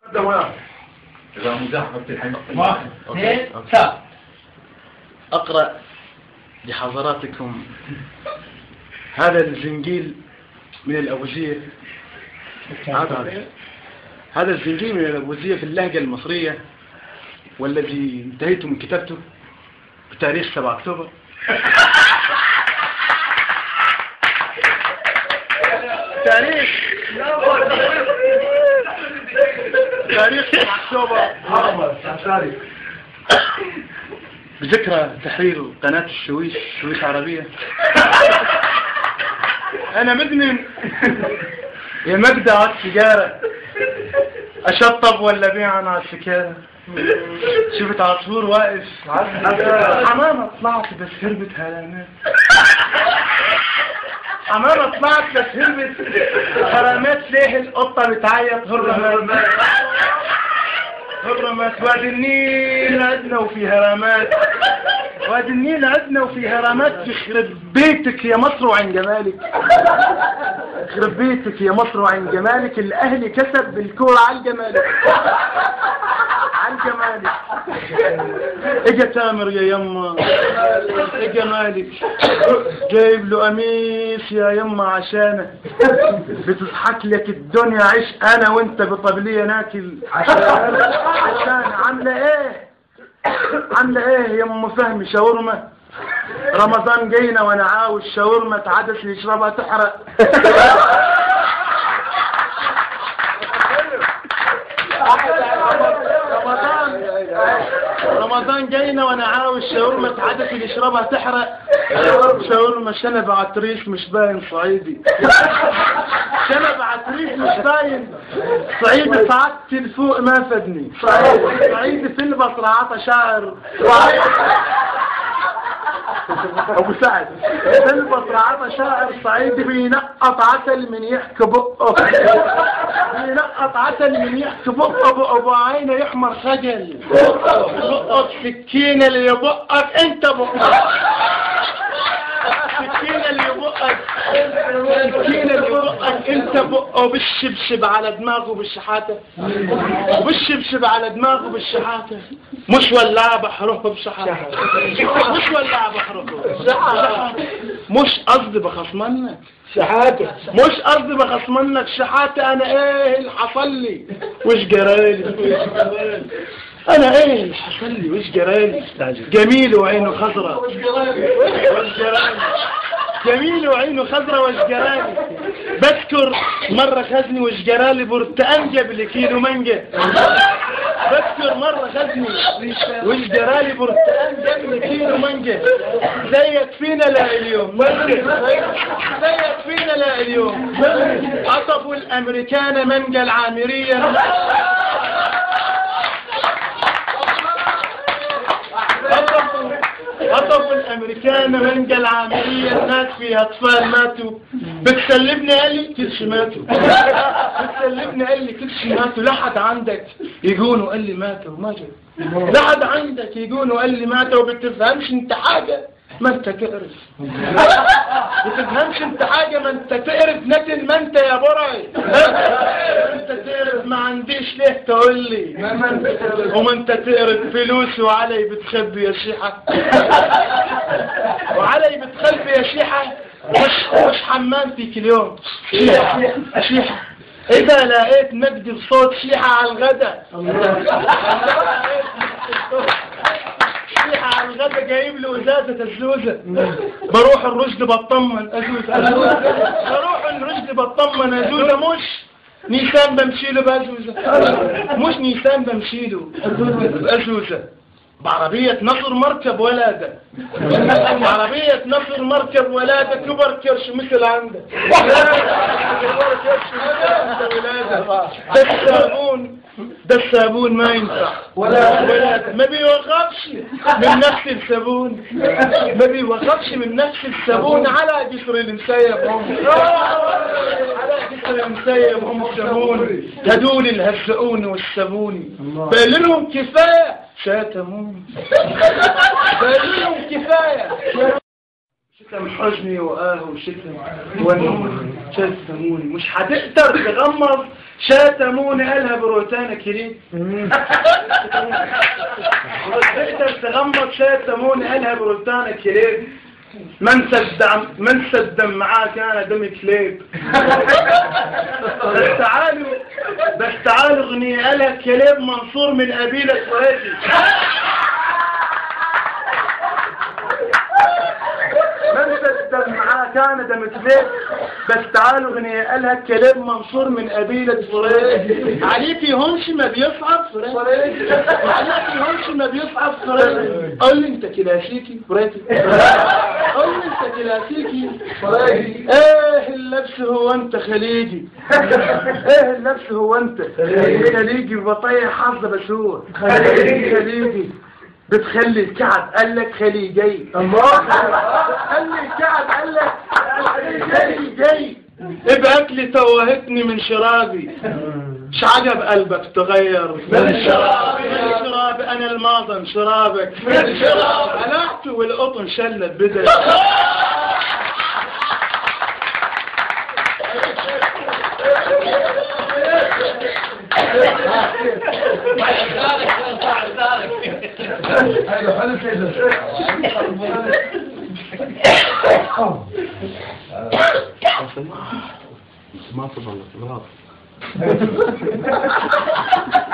إذا مزاح في الحين واحد اثنين ثلاث أقرأ لحضراتكم هذا الزنجيل من الأبوزية هذا هذا الزنجيل من الأبوزية في اللهجة المصرية والذي انتهيت من كتابته بتاريخ 7 أكتوبر تاريخ تاريخ 7 أكتوبر بذكرى تحرير قناة السويس السويس عربية أنا مدمن يا مجدع على السيجارة أشطب ولا بيع على السكارة شفت عصفور واقف حمامة طلعت بس هربت هلامات حمامة طلعت بس هربت هرامات ليه القطة بتعيط هرمات هرمت وادي النيل عدنا وفي هرامات وادي النيل عدنا وفي هرامات يخرب بيتك يا مصر وعن جمالك يخرب بيتك يا مصر وعن جمالك الاهلي كسب بالكورة على جمالك على جمالك اجا تامر يا يما اجا مالك جايب له قميص يا يما عشانك بتضحك لك الدنيا عيش انا وانت بطبليه ناكل عشان عامله ايه عامله ايه يا ام فهمي شاورما رمضان جينا وانا عاوز شاورما عدس يشربها تحرق رمضان رمضان جاينا وانا عاوز شاورما عدس اللي يشربها تحرق شاورما شنب عتريس مش باين صعيدي شنب عتريس مش باين صعيدي صعدت لفوق ما فادني صعيدي في البصرعات شاعر ابو سعد في البصرعات شاعر صعيدي بينقط عسل من يحكي بقه بينقط عسل من يحكي بقه ابو ابو عينه يحمر خجل بقك سكينه اللي يبقك انت بقك السكينة اللي يبقك السكينة اللي يبقك انت بقه بالشبشب على دماغه بالشحاتة وبالشبشب على دماغه بالشحاتة مش ولاعة بحرقه بشحاتة مش ولاعة بحرقه مش قصدي بخص منك شحاتة مش قصدي بخص منك شحاتة انا ايه اللي حصل لي وش جرالي انا ايه اللي حصل لي وش جرالي جميل وعينه خضراء وش جرالي جميل وعينه خضراء وش جرالي بذكر مرة خزني وش جرالي برتقان جاب لي كيلو مانجا بذكر مرة خزني وش جرالي برتقان جاب لي كيلو مانجا زيك فينا لا اليوم زيك فينا لا اليوم عطبوا الامريكان مانجا العامرية خطفوا خطفوا الامريكان منجا العاملية الناس فيها اطفال ماتوا بتسلمني قال لي كلش ماتوا بتسلمني قال لي كلش ماتوا لحد عندك يقولوا قال لي ماتوا ما جاء لحد عندك يقولوا قال لي ماتوا وبتفهمش انت حاجة ما انت تعرف بتفهمش انت حاجة ما انت تعرف نتن ما انت يا برعي انت تعرف ما عنديش ليه تقول لي وما انت تعرف فلوس وعلي بتخبي يا شيحة وعلي بتخبي يا شيحة مش مش حمام فيك اليوم شيحة شيحة إذا لقيت مجدي بصوت شيحة على الغدا شيحة على الغدا جايب له ازازة الزوزة بروح الرشد بطمن ازوزة بروح الرشد بطمن ازوزة مش نيسان بمشيله بازوزة مش نيسان بمشيله بازوزة بعربية نصر مركب ولادة عربية نصر مركب ولادة كبر كرش مثل عندك كبر كرش مثل عندك ولادة ده الصابون ده الصابون ما ينفع ولا ولا ما بيوقفش من نفس الصابون ما بيوقفش من نفس الصابون على جسر المسيب هم على جسر المسيب هم الصابون هدول الهزقون والصابون بقول لهم كفايه شاتمون بقول لهم كفايه شتم حزني وآه وشتم ونور شتموني مش هتقدر تغمض شتموني قالها بروتانا كريم مش هتقدر تغمض شتموني قالها بروتانا كريم من صدم من صدم معاه كان دم كليب بس تعالوا بس تعالوا اغنية قالها كليب منصور من قبيلة قريشي من صدم معاه كان دم كليب بس تعالوا اغنية قالها كليب منصور من قبيلة قريشي عليكي هونش ما بيصعب قريشي عليكي هونش ما بيصعب قريشي قول لي انت كلاسيكي قريشي قول لي انت كلاسيكي ايه اللبس هو انت خليجي ايه اللبس هو انت خليجي بطيح حظ بس هو خليجي بتخلي الكعب قال لك خليجي بتخلي الكعب قال لك خليجي ابقى توهتني من شرابي مش عجب قلبك تغير من شرابي من شرابي انا الماضن شرابك من شرابي قلعت والقطن شلت بدل حلو حلو كده ما تبغى